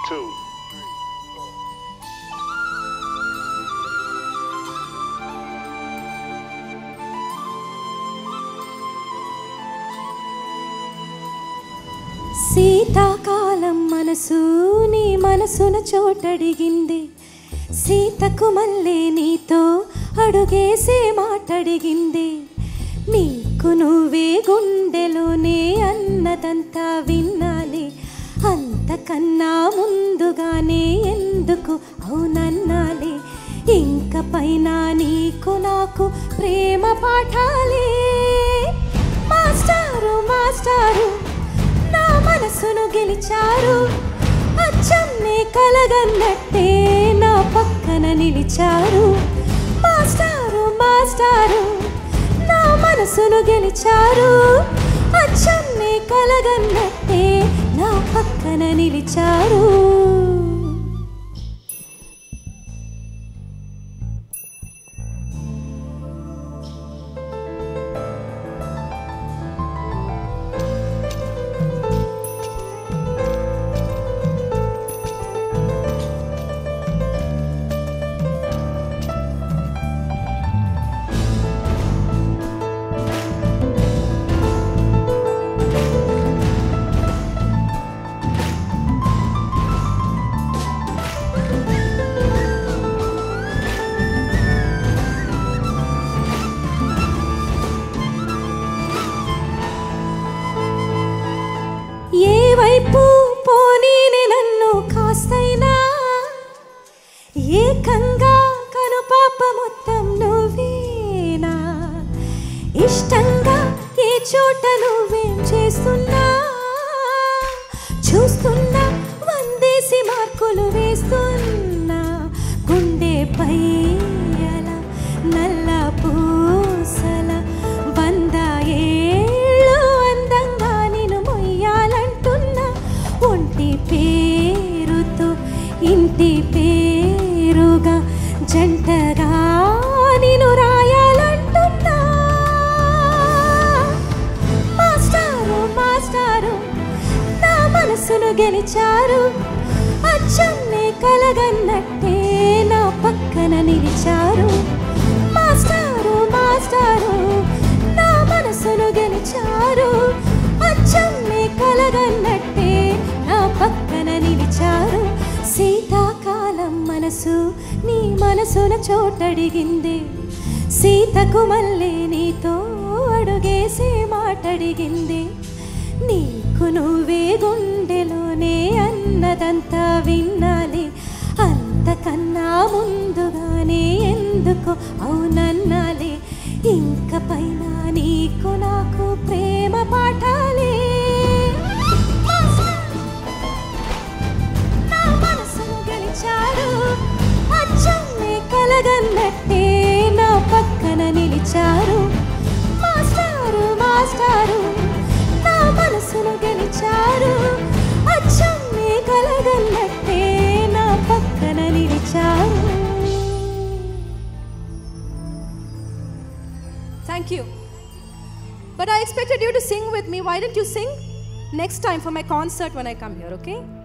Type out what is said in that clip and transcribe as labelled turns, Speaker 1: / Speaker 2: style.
Speaker 1: two.
Speaker 2: శీతాకాలం మనసు నీ మనసున చోటడిగింది సీతకు మళ్ళీ నీతో అడుగేసే మాటడిగింది నీకు నువ్వే గుండెలోనే అన్నదంతా విన్నాలి అంతకన్నా ముందుగానే ఎందుకు అవునన్నాలి ఇంక పైన నీకు నాకు ప్రేమ పాఠాలే మాస్టారు మాస్టారు నా మనసును గెలిచారు అచ్చన్నే కలగన్నట్టే నా పక్కన నిలిచారు మాస్టారు మాస్టారు నా మనసును గెలిచారు అచ్చన్నే కలగన్నట్టే నా పక్కన నిలిచారు ఏ వైపు పోనీని నన్ను కాస్తైనా ఏకంగా కనుపాప మొత్తం నువ్వేనా ఇష్టంగా ఏ చోట నువ్వేం చేస్తున్నా చూస్తున్నా వందేసి మార్కులు వేస్తున్నా గుండెపై అలా నల్ల పూసల వంద ఏళ్ళు అందంగా నేను మొయ్యాలంటున్నా ఒంటి పేరుతో ఇంటి పేరుగా జంటగా నేను రాయాలంటున్నా మాస్టారు మాస్టారు నా మనసును గెలిచారు అచ్చన్నే కలగన్నట్టే నా పక్కన నిలిచారు మాస్టారు మాస్టారు నా మనసును గెలిచారు అచ్చన్నే కలగన్నట్టే నా పక్కన నిలిచారు శీతాకాలం మనసు నీ మనసున చోటడిగింది సీతకు మళ్ళీ నీతో అడుగేసే మాటడిగింది నీకు నువ్వే గుండెలోనే అన్నదంతా విన్నాలి అంతకన్నా ముందుగానే ఎందుకు అవునన్నాలి ఇంక పైన నీకు నాకు ప్రేమ పాఠాలే నా మనసును గెలిచారు అచ్చమ్మే కలగన్నట్టే నా పక్కన నిలిచారు మాస్టారు మాస్టారు నా మనసును గెలిచారు అచ్చమ్మే కలగన్నట్టే నా పక్కన నిలిచారు
Speaker 3: Thank you. But I expected you to sing with me. Why didn't you sing next time for my concert when I come here, okay?